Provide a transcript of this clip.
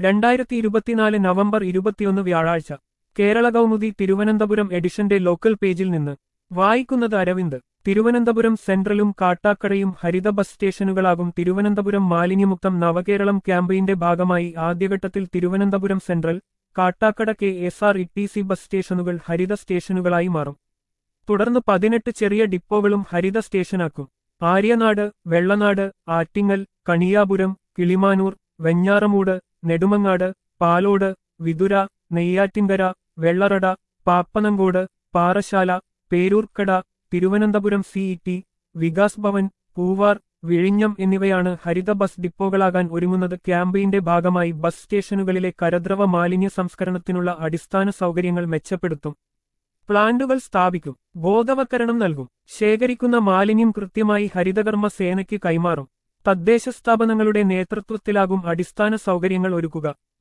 രണ്ടായിരത്തി ഇരുപത്തിനാല് നവംബർ ഇരുപത്തിയൊന്ന് വ്യാഴാഴ്ച കേരള കൗമുദി തിരുവനന്തപുരം എഡിഷന്റെ ലോക്കൽ പേജിൽ നിന്ന് വായിക്കുന്നത് അരവിന്ദ് തിരുവനന്തപുരം സെൻട്രലും കാട്ടാക്കടയും ഹരിത ബസ് സ്റ്റേഷനുകളാകും തിരുവനന്തപുരം മാലിന്യമുക്തം നവകേരളം ക്യാമ്പയിന്റെ ഭാഗമായി ആദ്യഘട്ടത്തിൽ Thiruvananthapuram central Kattakada K S R E T C bus സ്റ്റേഷനുകൾ ഹരിത സ്റ്റേഷനുകളായി മാറും തുടർന്ന് പതിനെട്ട് ചെറിയ ഡിപ്പോകളും ഹരിത സ്റ്റേഷനാക്കും ആര്യനാട് വെള്ളനാട് ആറ്റിങ്ങൽ കണിയാപുരം കിളിമാനൂർ വെഞ്ഞാറമൂട് നെടുമങ്ങാട് പാലോട് വിതുര നെയ്യാറ്റിൻകര വെള്ളറട പാപ്പനങ്കോട് പാറശാല പേരൂർക്കട തിരുവനന്തപുരം സിഇടി വികാസ് ഭവൻ പൂവാർ വിഴിഞ്ഞം എന്നിവയാണ് ഹരിത ബസ് ഡിപ്പോകളാകാൻ ഒരുങ്ങുന്നത് ക്യാമ്പയിന്റെ ഭാഗമായി ബസ് സ്റ്റേഷനുകളിലെ കരദ്രവ മാലിന്യ സംസ്കരണത്തിനുള്ള അടിസ്ഥാന സൗകര്യങ്ങൾ മെച്ചപ്പെടുത്തും പ്ലാന്റുകൾ സ്ഥാപിക്കും ബോധവൽക്കരണം നൽകും ശേഖരിക്കുന്ന മാലിന്യം കൃത്യമായി ഹരിതകർമ്മ സേനയ്ക്ക് കൈമാറും തദ്ദേശ സ്ഥാപനങ്ങളുടെ നേതൃത്വത്തിലാകും അടിസ്ഥാന സൗകര്യങ്ങൾ ഒരുക്കുക